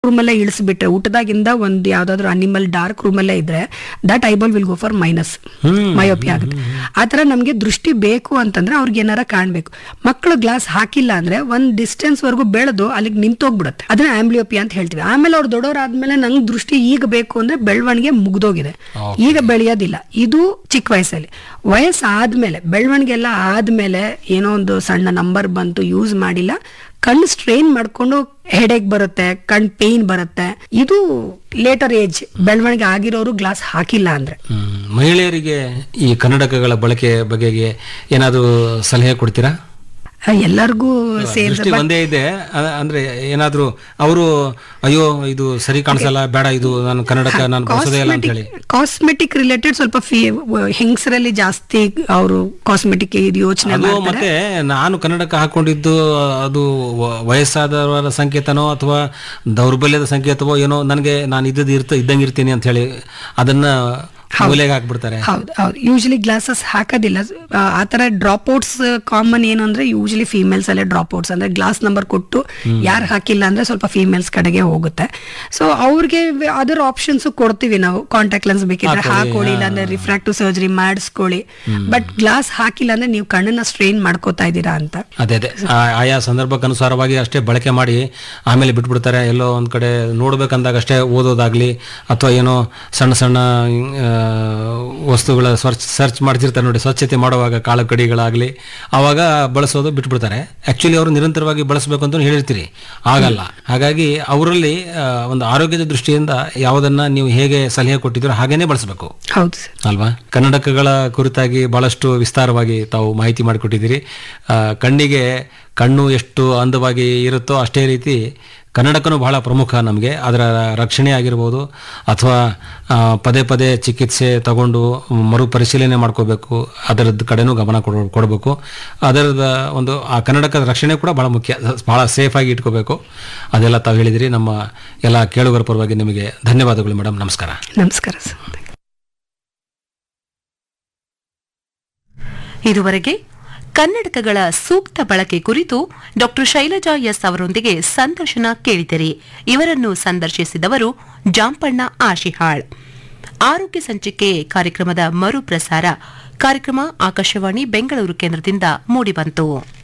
ರೂಮಲ್ಲೇ ಇಳಿಸ್ಬಿಟ್ರೆ ಊಟದಾಗಿಂದ ಒಂದು ಯಾವ್ದಾದ್ರು animal dark ರೂಮಲ್ಲೇ ಇದ್ರೆ that eyeball will go for minus myopia ಆಗುತ್ತೆ ಆ ಥರ ನಮಗೆ ದೃಷ್ಟಿ ಬೇಕು ಅಂತಂದ್ರೆ ಅವ್ರಿಗೆ ಏನಾರ ಕಾಣ್ಬೇಕು ಮಕ್ಕಳು ಗ್ಲಾಸ್ ಹಾಕಿಲ್ಲ ಅಂದ್ರೆ ಒಂದ್ ಡಿಸ್ಟೆನ್ಸ್ ವರೆಗೂ ಬೆಳೆದು ಅಲ್ಲಿಗೆ ನಿಂತೋಗ್ಬಿಡುತ್ತೆ ಅದನ್ನ ಆಂಬ್ಲಿಯೋಪಿ ಅಂತ ಹೇಳ್ತೀವಿ ಆಮೇಲೆ ಅವ್ರು ದೊಡ್ಡವರಾದ್ಮೇಲೆ ನಂಗೆ ದೃಷ್ಟಿ ಈಗ ಬೇಕು ಅಂದ್ರೆ ಬೆಳವಣಿಗೆ ಮುಗ್ದೋಗಿದೆ ಈಗ ಬೆಳೆಯೋದಿಲ್ಲ ಇದು ಚಿಕ್ಕ ವಯಸ್ಸಲ್ಲಿ ವಯಸ್ಸಾದ್ಮೇಲೆ ಬೆಳವಣಿಗೆ ಎಲ್ಲ ಆದ್ಮೇಲೆ ಏನೋ ಒಂದು ಸಣ್ಣ ನಂಬರ್ ಬಂತು ಯೂಸ್ ಮಾಡಿಲ್ಲ ಕಣ್ಣು ಸ್ಟ್ರೈನ್ ಮಾಡ್ಕೊಂಡು ಹೆಡೇಕ್ ಬರುತ್ತೆ ಕಣ್ ಪೇನ್ ಬರುತ್ತೆ ಇದು ಲೇಟರ್ ಏಜ್ ಬೆಳವಣಿಗೆ ಆಗಿರೋರು ಗ್ಲಾಸ್ ಹಾಕಿಲ್ಲ ಅಂದ್ರೆ ಹ್ಮ್. ಮಹಿಳೆಯರಿಗೆ ಈ ಕನ್ನಡಕಗಳ ಬಳಕೆ ಬಗೆಗೆ ಏನಾದರೂ ಸಲಹೆ ಕೊಡ್ತೀರಾ ಆ, ಎಲ್ಲರಿಗೂ ಸೇರಿದ ದೃಷ್ಟಿ ಒಂದೇ ಇದೆ ಅ- ಅಂದ್ರೆ ಏನಾದ್ರೂ ಅವರು ಅಯ್ಯೋ ಇದು ಸರಿ ಕಾಣಿಸಲ್ಲ ಬೇಡ ಇದು ನಾನು ಕನ್ನಡಕ ನಾನು ಬಳಸೋದೇ ಇಲ್ಲ ಅಂತ ಹೇಳಿ ಕಾಸ್ಮೆಟಿಕ್ ರಿಲೇಟೆಡ್ ಸ್ವಲ್ಪ ಫೀ ಹೆಂಗಸರಲ್ಲಿ ಜಾಸ್ತಿ ಅವರು ಕಾಸ್ಮೆಟಿಕ್ ಇದು ಯೋಚನೆ ಅದು ಮತ್ತೆ ನಾನು ಕನ್ನಡಕ ಹಾಕೊಂಡಿದ್ದು ಅದು ವ- ವಯಸ್ಸಾದವರ ಸಂಕೇತನೋ ಅಥವಾ ದೌರ್ಬಲ್ಯದ ಸಂಕೇತವೋ ಏನೋ ನನಗೆ ನಾನು ಇದ್ದದ್ದು ಇರ್ತ ಇದ್ದಂಗೆ ಇರ್ತೀನಿ ಅಂತ ಹೇಳಿ ಅದನ್ನ ಮೂಲೆಗೆ ಹಾಕ್ಬಿಡ್ತಾರೆ ಹೌದು ಹೌದು ಯೂಶಲಿ ಗ್ಲಾಸಸ್ ಹಾಕೋದಿಲ್ಲ ಆ, ಆ ಥರ ಡ್ರಾಪ್ ಔಟ್ಸ್ ಕಾಮನ್ ಏನು ಅಂದ್ರೆ ಯೂಶಲಿ ಫೀಮೇಲ್ಸ್ ಅಲ್ಲೇ ಡ್ರಾಪ್ ಔಟ್ಸ್ ಅಂದ್ರೆ ಗ್ಲಾಸ್ ನಂಬರ್ ಕೊಟ್ಟು ಯಾರು ಹಾಕಿಲ್ಲ ಅಂದ್ರೆ ಸ್ವಲ್ಪ ಫೀಮೇಲ್ಸ್ ಕಡೆಗೆ ಹೋಗುತ್ತೆ ಸೊ ಅವ್ರಿಗೆ ಅದರ್ ಆಪ್ಷನ್ಸ್ ಕೊಡ್ತೀವಿ ನಾವು ಕಾಂಟ್ಯಾಕ್ಟ್ ಲೆನ್ಸ್ ಬೇಕಿದ್ರೆ ಹಾಕೊಳ್ಳಿ ಇಲ್ಲ ಅಂದ್ರೆ ರಿಫ್ರಾಕ್ಟಿವ್ ಸರ್ಜರಿ ಮಾಡಿಸ್ಕೊಳ್ಳಿ ಬಟ್ ಗ್ಲಾಸ್ ಹಾಕಿಲ್ಲ ಅಂದ್ರೆ ನೀವು ಕಣ್ಣನ್ನ ಸ್ಟ್ರೈನ್ ಮಾಡ್ಕೋತಾ ಇದ್ದೀರಾ ಅಂತ ಅದೇ ಅದೇ ಆ- ಆಯಾ ಸಂದರ್ಭಕ್ಕೆ ಅನುಸಾರವಾಗಿ ಅಷ್ಟೇ ಬಳಕೆ ಮಾಡಿ ಆಮೇಲೆ ಬಿಟ್ಬಿಡ್ತಾರೆ ಎಲ್ಲೋ ಒಂದ್ ಕಡೆ ನೋಡ್ಬೇಕಂದಾಗ ಅಷ್ಟೇ ಓದೋದಾಗ್ಲಿ ಅಥವಾ ಏನೋ ಸಣ್ಣ ಸಣ್ಣ ಆ, ವಸ್ತುಗಳ ಸರ್ಚ್ ಸರ್ಚ್ ಮಾಡ್ತಿರ್ತಾರೆ ನೋಡಿ ಸ್ವಚ್ಛತೆ ಮಾಡುವಾಗ ಕಾಳು ಕಡಿಗಳಾಗ್ಲಿ ಆವಾಗ ಬಳಸೋದು ಬಿಟ್ಬಿಡ್ತಾರೆ ಆಕ್ಚುಲಿ ಅವರು ನಿರಂತರವಾಗಿ ಬಳಸಬೇಕು ಅಂತ ಹೇಳಿರ್ತೀರಿ ಆಗಲ್ಲ ಹಾಗಾಗಿ ಅವರಲ್ಲಿ ಆ, ಒಂದು ಆರೋಗ್ಯದ ದೃಷ್ಟಿಯಿಂದ ಯಾವುದನ್ನ ನೀವು ಹೇಗೆ ಸಲಹೆ ಕೊಟ್ಟಿದ್ದೀರೋ ಹಾಗೇನೆ ಬಳಸಬೇಕು ಹೌದು ಸರ್ ಅಲ್ವಾ ಕನ್ನಡಕಗಳ ಕುರಿತಾಗಿ ಬಹಳಷ್ಟು ವಿಸ್ತಾರವಾಗಿ ತಾವು ಮಾಹಿತಿ ಮಾಡಿಕೊಟ್ಟಿದ್ದೀರಿ ಆ, ಕಣ್ಣಿಗೆ ಕಣ್ಣು ಎಷ್ಟು ಅಂದವಾಗಿ ಇರುತ್ತೋ ಅಷ್ಟೇ ರೀತಿ ಕನ್ನಡಕನೂ ಬಹಳ ಪ್ರಮುಖ ನಮಗೆ ಅದರ ರಕ್ಷಣೆ ಆಗಿರ್ಬೋದು ಅಥವಾ ಆ, ಪದೇ ಪದೇ ಚಿಕಿತ್ಸೆ ತಗೊಂಡು ಮರುಪರಿಶೀಲನೆ ಮಾಡ್ಕೋಬೇಕು ಅದರದ್ದು ಕಡೆನೂ ಗಮನ ಕೊಡ ಕೊಡಬೇಕು ಅದರದ ಒಂದು ಆ ಕನ್ನಡಕದ ರಕ್ಷಣೆ ಕೂಡ ಬಹಳ ಮುಖ್ಯ ಬಹಳ ಸೇಫಾಗಿ ಇಟ್ಕೋಬೇಕು ಅದೆಲ್ಲ ತಾವು ಹೇಳಿದಿರಿ ನಮ್ಮ ಎಲ್ಲ ಕೇಳುಗರ ಪರವಾಗಿ ನಿಮಗೆ ಧನ್ಯವಾದಗಳು ಮೇಡಮ್ ನಮಸ್ಕಾರ ನಮಸ್ಕಾರ ಸರ್ ಇದುವರೆಗೆ ಕನ್ನಡಕಗಳ ಸೂಕ್ತ ಬಳಕೆ ಕುರಿತು ಡಾಕ್ಟರ್ ಶೈಲಜಾ ಎಸ್ ಅವರೊಂದಿಗೆ ಸಂದರ್ಶನ ಕೇಳಿದಿರಿ ಇವರನ್ನು ಸಂದರ್ಶಿಸಿದವರು ಜಾಂಪಣ್ಣ ಆಶಿಹಾಳ್ ಆರೋಗ್ಯ ಸಂಚಿಕೆ ಕಾರ್ಯಕ್ರಮದ ಮರುಪ್ರಸಾರ ಕಾರ್ಯಕ್ರಮ ಆಕಾಶವಾಣಿ ಬೆಂಗಳೂರು ಕೇಂದ್ರದಿಂದ ಮೂಡಿಬಂತು